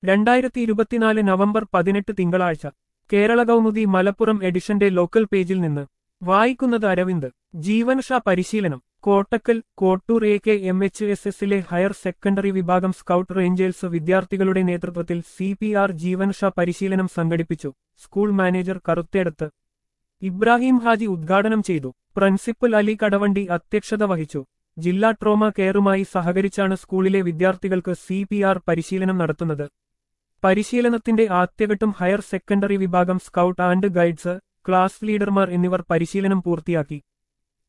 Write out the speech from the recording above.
രണ്ടായിരത്തി ഇരുപത്തിനാല് നവംബർ പതിനെട്ട് തിങ്കളാഴ്ച കേരള കൗമുദി മലപ്പുറം എഡിഷന്റെ ലോക്കൽ പേജിൽ നിന്ന് വായിക്കുന്നത് അരവിന്ദ് ജീവൻഷാ പരിശീലനം Kottakkal Kottoor A K M H S എസിലെ ഹയർ സെക്കൻഡറി വിഭാഗം സ്കൗട്ട് റേഞ്ചേഴ്സ് വിദ്യാർത്ഥികളുടെ നേതൃത്വത്തിൽ സി പി ആർ ജീവൻഷാ പരിശീലനം സംഘടിപ്പിച്ചു സ്കൂൾ മാനേജർ കറുത്തേടത്ത് ഇബ്രാഹിം ഹാജി ഉദ്ഘാടനം ചെയ്തു പ്രിൻസിപ്പൽ അലി കടവണ്ടി അധ്യക്ഷത വഹിച്ചു ജില്ലാ ട്രോമ കെയറുമായി സഹകരിച്ചാണ് സ്കൂളിലെ വിദ്യാർത്ഥികൾക്ക് സി പി ആർ പരിശീലനം നടത്തുന്നത് പരിശീലനത്തിന്റെ ആദ്യഘട്ടം ഹയർ സെക്കൻഡറി വിഭാഗം സ്കൗട്ട് ആൻഡ് ഗൈഡ്സ് ക്ലാസ് ലീഡർമാർ എന്നിവർ പരിശീലനം പൂർത്തിയാക്കി